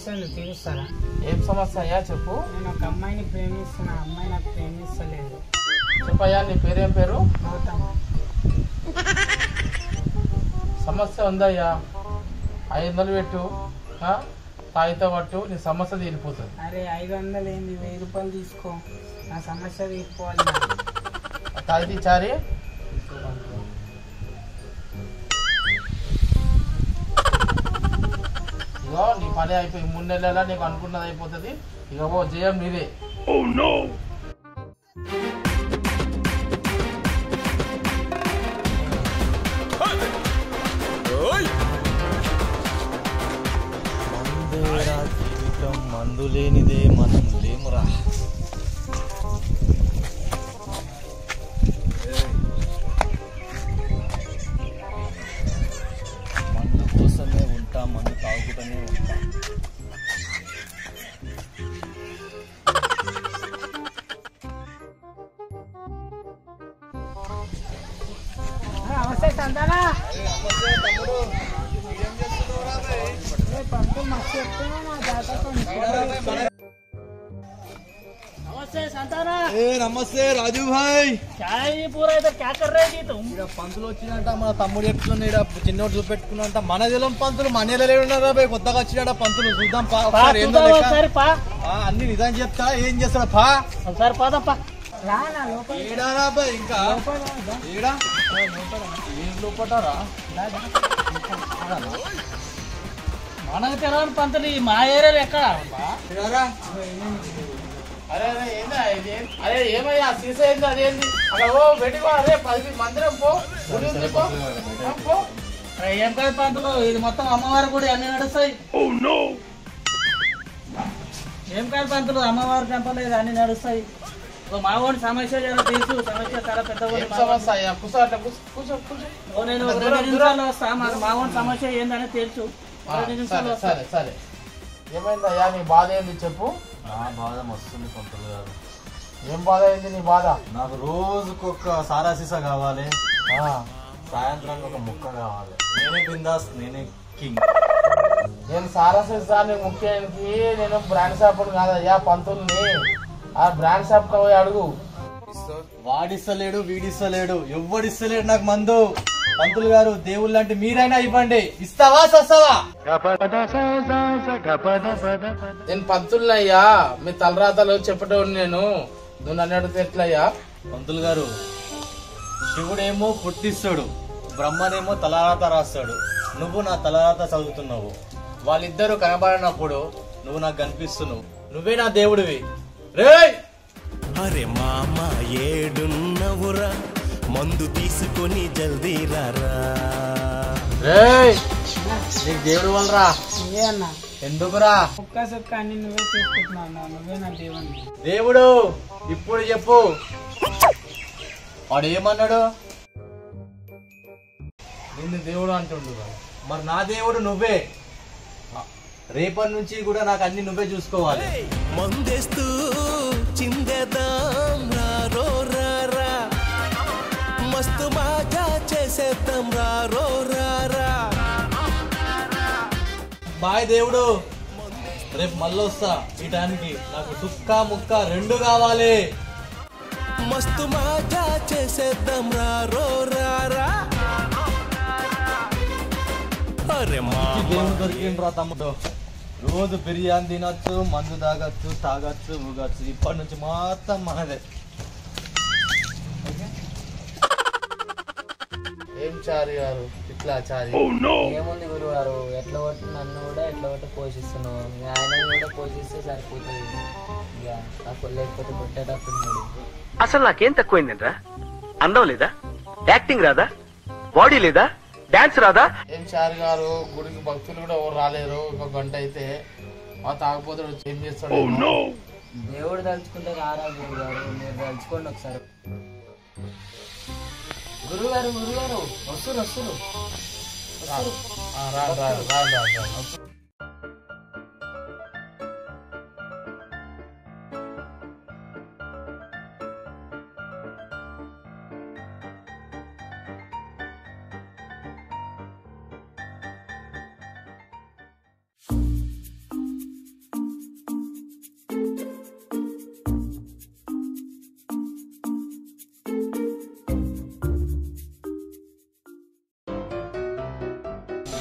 సమస్య ఉంది తీరుస్తారా ఏం సమస్య అయ్యా చెప్పు నేను ఒక అమ్మాయిని ప్రేమిస్తున్నా ఆ అమ్మాయి నాకు ప్రేమిస్తలేదు చెప్పయ్యా నీ పేరేం పేరు గౌతమ్ సమస్య ఉందయ్యా ఐదు వందలు పెట్టు ఆ? తాయితో పట్టు నీ సమస్య తీరిపోతుంది అరే ఐదు వందలు ఏంది వెయ్యి రూపాయలు తీసుకో నా సమస్య తీసుకోవాలి నాకు. తాయితీ చారి ఇగో నీ పని అయిపోయి మూడు నెలల నీకు అనుకున్నది అయిపోతుంది ఇక ఓ జయం నీదే మందేరా జీవితం మందు లేనిదే మనం లేమురా మందు కోసమే ఉంటా మందు తాగుకుంటూనే ఉంటా ఆ, నమస్తే సంతానా ఏ, పంపు మస్తు చెప్తున్నా నా జాతకం नमस्ते संताना ఏ నమస్తే రాజు భాయ్ चाय पूरा इधर क्या कर रहे जी तुम ఇక్కడ పంతులు వచ్చినట్ట మన తమ్ముడు చెప్తున్నాడు ఇక్కడ చిన్నోడు చూపెట్టుకున్నంట మన దిలం పంతులు మన ఏరియాలో ఉన్నారా భయ్ కొత్తగా వచ్చినాడ పంతులు చూద్దాం పా పా ఒకసారి ఏందో చూద్దాం లెక్క. ఒకసారి పా ఆ, అన్ని నిజం చెప్తా ఏం చేస్తాడా పా ఒకసారి పోదాం పా రా నా లోపల ఏడారా బాయ్ ఇంకా ఏడా ఏం లోపటారా మనకు తెలవని పంతులు ఈ మా ఏరియాలో ఎక్కడ బా? ఏడారా అరే అరే ఏందా ఇది ఏం- అరే ఏమయ్యా సీస ఏంది అదేంది అక్కడ ఓ పెట్టుకో అరే పది మందిరం పో గుడి ఉంది పో ఆ, పో అరే ఏం కాదు పంతులు ఇది మొత్తం అమ్మవారి గుడి అన్ని నడుస్తాయి ఏం కాదు పంతులు అమ్మవారి టెంపుల్ ఇది అన్ని నడుస్తాయి ఓ మా వాడి సమస్య జర తెలుసు సమస్య చాలా పెద్ద ఏం సమస్య అయ్యా కూర్చో అట్లా కూర్చో కూర్చో కూర్చో ఓ నేను ఒక రెండు నిమిషాలు వస్తా మాకు మా వాడి సమస్య ఏందని తెలుసు ఆ, రెండు నిమిషాలు సరే వస్తా సరే సరే ఏమైందయ్యా నీ బాధ ఏంది చెప్పు నా బాధ మస్తుంది పంతులు గారు ఏం బాధ అయింది నీ బాధ నాకు రోజుకొక సారా సీసా కావాలి ఆ, సాయంత్రానికి ఒక ముక్క కావాలి నేనే బిందాస్ నేనే కింగ్ నేను సారస్వతి ముఖ్యానికి నేను బ్రాండ్ షాప్ కాదయ్యా పంతుల్ని ఆ బ్రాండ్ షాప్ పోయి అడుగు వాడిస్తలేడు వీడిస్తలేడు ఎవ్వడిస్తలేడు నాకు మందు పంతులు గారు దేవుళ్ళు అంటే మీరైనా ఇవ్వండి ఇస్తావా సస్తావా నేను పంతుల్ని అయ్యా మీ తలరాతలు చెప్పేటోడు నేను నువ్వు నన్ను అడిగితే ఎట్లయ్యా పంతులు గారు శివుడేమో పుట్టిస్తాడు బ్రహ్మనేమో తలరాత రాస్తాడు నువ్వు నా తలరాత చదువుతున్నావు వాళ్ళిద్దరూ కనబడినప్పుడు నువ్వు నాకు కనిపిస్తున్నావు నువ్వే నా దేవుడివి రేయ్ అరే మామ ఏడున్నవురా మందు తీసుకొని జల్దీ రారా రేయ్ నీకు దేవుడు వల్లరా ఏ అన్న ఎందుకురా ఒక్క సొక్క అన్ని నువ్వే చూసుకుంటున్నావు అన్న. నువ్వే నా దేవుని దేవుడు ఇప్పుడు చెప్పు వాడు ఏమన్నాడు నిన్ను దేవుడు అంటుండు కదా. మరి నా దేవుడు నువ్వే రేపటి నుంచి కూడా నాకు అన్ని నువ్వే చూసుకోవాలి మందేస్తూ చిందేద్దాం రారో రారా మస్తు బాగా చేసేద్దాం రారో రారా బాయ్ దేవుడు రేపు మళ్ళీ వస్తా ఈ టైంకి నాకు సుక్క ముక్క రెండు కావాలి మస్తు బాగా చేసేద్దాం రారో రారా అరే మా దేవుడు దొరికిండ్రా తమ్ముడు రోజు బిర్యానీ తినొచ్చు మందు తాగొచ్చు తాగొచ్చు ఊగొచ్చు ఇప్పటి నుంచి మొత్తం మనదే ఏం చారి గారు ఇట్లా చారి ఏముంది గురువారు ఎట్లా కొట్టి నన్ను కూడా ఎట్లా కొట్టి పోషిస్తున్నావు మీ ఆయన కూడా పోషిస్తే సరిపోతుంది ఇక నాకు లేకపోతే కొట్టేటట్టున్నాడు అసలు నాకేం తక్కువైందిరా అందం లేదా యాక్టింగ్ రాదా బాడీ లేదా డాన్స్ రాదా ఏం చారి గారు గుడికి భక్తులు కూడా ఎవరు రాలేరు ఒక గంట అయితే మా తాగపోతే ఏం చేస్తాడు దేవుడు తలుచుకుంటే రారా గురుగారు మీరు తలుచుకోండి ఒకసారి గురుగారు గురుగారు వస్తురు వస్తురు ఆ, రా రా రా రా రా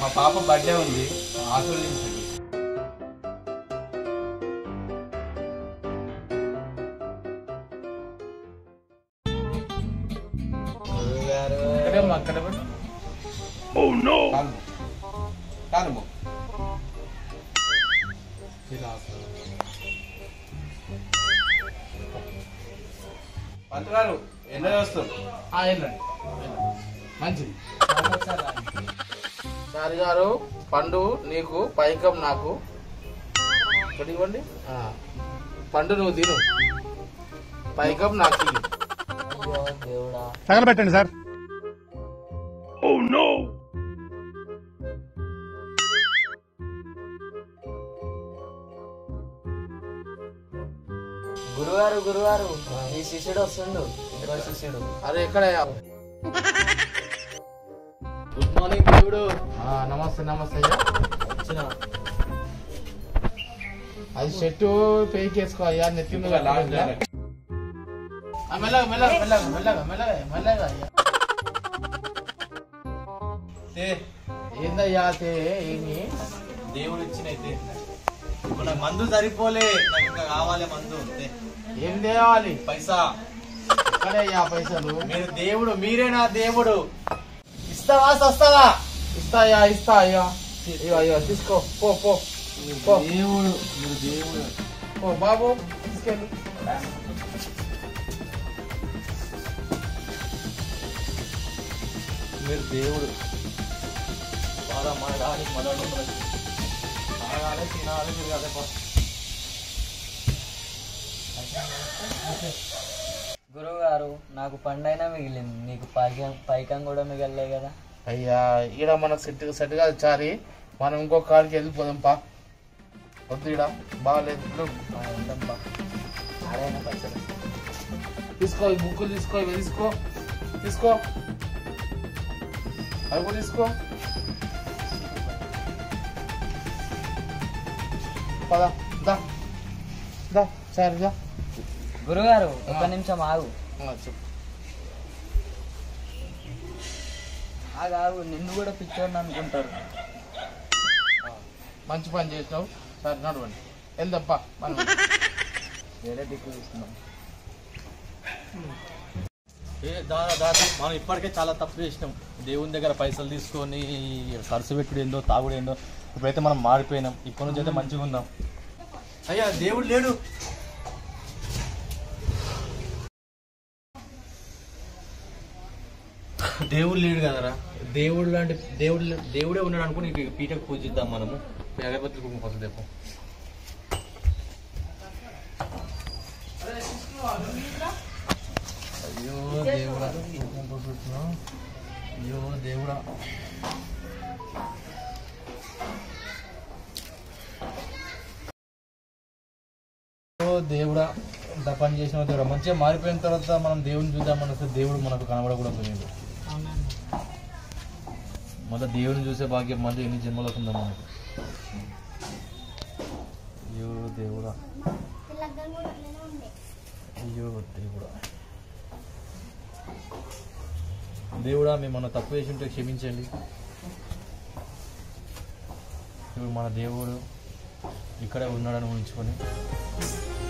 మా పాప బర్త్డే ఉంది ఆశీర్వదించండి గురువుగారు ఇక్కడే మా అక్కడ పెట్టు. కాలు కాలు మో. పంతులు గారు ఎండ వస్తాం ఆ, వెళ్ళండి వెళ్ళండి. మంచిది సారి గారు పండు నీకు పైకం నాకు ఇక్కడ ఇవ్వండి ఆ. పండు నువ్వు తిను పైకం నాకు ఇయ్యి. అయ్యో దేవుడా తగలబెట్టండి సార్ గురువారు గురువారు ఈ శిష్యుడు వస్తుండు ఇంకో శిష్యుడు అరే ఎక్కడ గుడ్ మార్నింగ్ దేవుడు నమస్తే నమస్తే అయ్యా వచ్చిన అది చెట్టు పేకేసుకో అయ్యా నెత్తి మీద లాగ్ పెట్టుకుంటా. జాగ్రత్త. ఆ, మెల్లగా మెల్లగా మెల్లగా మెల్లగా మెల్లగా మెల్లగా అయ్యా తే, ఏందయ్యా తే ఏమి దేవుడు ఇచ్చినైతే ఇప్పుడు నాకు మందు సరిపోలే నాకు ఇంకా కావాలి మందు తే, ఏం తేవాలి పైసా ఎక్కడే అయ్యా పైసలు మీరు దేవుడు మీరే నా దేవుడు ఇస్తావా సస్తావా ఇస్తాయా ఇస్తా అయ్యా అయ్యో అయ్యో తీసుకో పో పో పో దేవుడు మీరు దేవుడు ఓ బాబు తీసుకెళ్ళి మీరు దేవుడు బాగా మాడాలి మొదలు తాగాలి తినాలి తిరగాలి పో. గురువుగారు నాకు పండైనా మిగిలింది నీకు పైకం పైకం కూడా మిగలలే కదా అయ్యా ఈడ మనకు సెట్ సెట్ కాదు చారి మనం ఇంకో కాడికి వెళ్ళిపోదాం పా వద్దు ఈడ బాగాలేదు ఇప్పుడు మా ఉందంపా ఆడైనా పైసలు తీసుకో ఈ బుక్కులు తీసుకో ఇవి తీసుకో తీసుకో అవి కూడా తీసుకో పద దా దా సరే దా గురుగారు ఒక్క నిమిషం ఆగు ఆ, చెప్పు ఆగు ఆగు నిన్ను కూడా పిచ్చోడిని అనుకుంటారు మంచి పని చేసినావు సరే నడవండి వెళ్దాంపా మనం వేరే దిక్కు చూస్తున్నాం ఏ దాదా దాదా మనం ఇప్పటికే చాలా తప్పు చేసినాం దేవుని దగ్గర పైసలు తీసుకొని ఖర్చు పెట్టుడు ఏందో తాగుడు ఏందో ఇప్పుడైతే మనం మారిపోయినాం ఇప్పటి నుంచి అయితే మంచిగా ఉందాం అయ్యా దేవుడు లేడు దేవుడు లేడు కదరా దేవుడు లాంటి దేవుడు దేవుడే ఉన్నాడు అనుకుని ఇక పీటకు పూజిద్దాం మనము అగరబత్తులు కుంకుమ ఫస్ట్ దేపం అయ్యో దేవుడా కుంకుమ పసుపు అయ్యో దేవుడా ఓ దేవుడా ఇంత పని చేసిన దేవుడా మంచిగా మారిపోయిన తర్వాత మనం దేవుని చూద్దామని వస్తే దేవుడు మనకు కనబడకూడదు పోయింది మళ్ళీ దేవుని చూసే భాగ్యం మళ్ళీ ఎన్ని జన్మలు అవుతుందో మనకు అయ్యో దేవుడా అయ్యో దేవుడా దేవుడా మేము మన తప్పు చేసి ఉంటే క్షమించండి ఇప్పుడు మన దేవుడు ఇక్కడే ఉన్నాడని ఊహించుకొని